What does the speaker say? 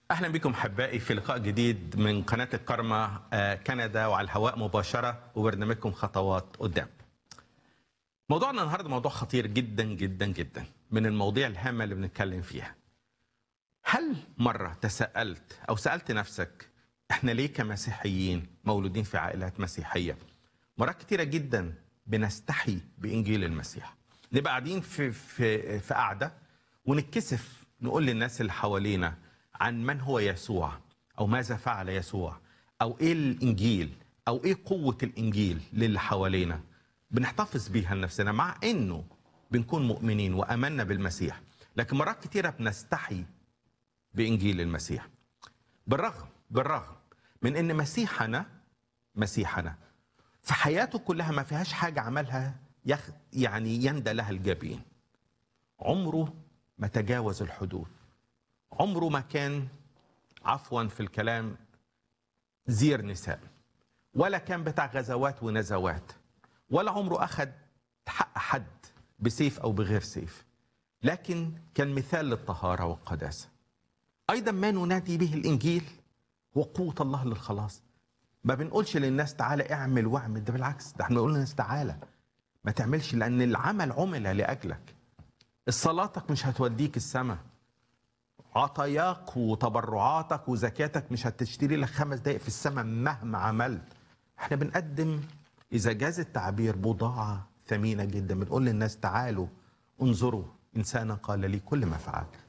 اهلا بكم احبائي في لقاء جديد من قناه الكرمة آه، كندا وعلى الهواء مباشره وبرنامجكم خطوات قدام. موضوعنا النهارده موضوع خطير جدا جدا جدا من المواضيع الهامه اللي بنتكلم فيها. هل مره تساءلت او سالت نفسك احنا ليه كمسيحيين مولودين في عائلات مسيحيه؟ مرات كتيره جدا بنستحي بانجيل المسيح. نبقى قاعدين في في في قعده ونتكسف نقول للناس اللي حوالينا عن من هو يسوع او ماذا فعل يسوع او ايه الانجيل او ايه قوه الانجيل للي حوالينا بنحتفظ بيها لنفسنا مع انه بنكون مؤمنين وامنا بالمسيح لكن مرات كتيره بنستحي بانجيل المسيح بالرغم بالرغم من ان مسيحنا مسيحنا في حياته كلها ما فيهاش حاجه عملها يخ يعني يندى لها الجبين عمره ما تجاوز الحدود عمره ما كان عفوا في الكلام زير نساء ولا كان بتاع غزوات ونزوات ولا عمره أخذ حق حد بسيف أو بغير سيف لكن كان مثال للطهارة والقداسة أيضا ما ننادي به الإنجيل هو قوة الله للخلاص ما بنقولش للناس تعالى اعمل واعمل ده بالعكس ده احنا بنقول للناس تعالى ما تعملش لأن العمل عمل لأجلك صلاتك مش هتوديك السماء عطاياك وتبرعاتك وزكاتك مش هتشتري لك خمس دقايق في السماء مهما عملت احنا بنقدم اذا جاز التعبير بضاعه ثمينه جدا بنقول للناس تعالوا انظروا انسانا قال لي كل ما فعل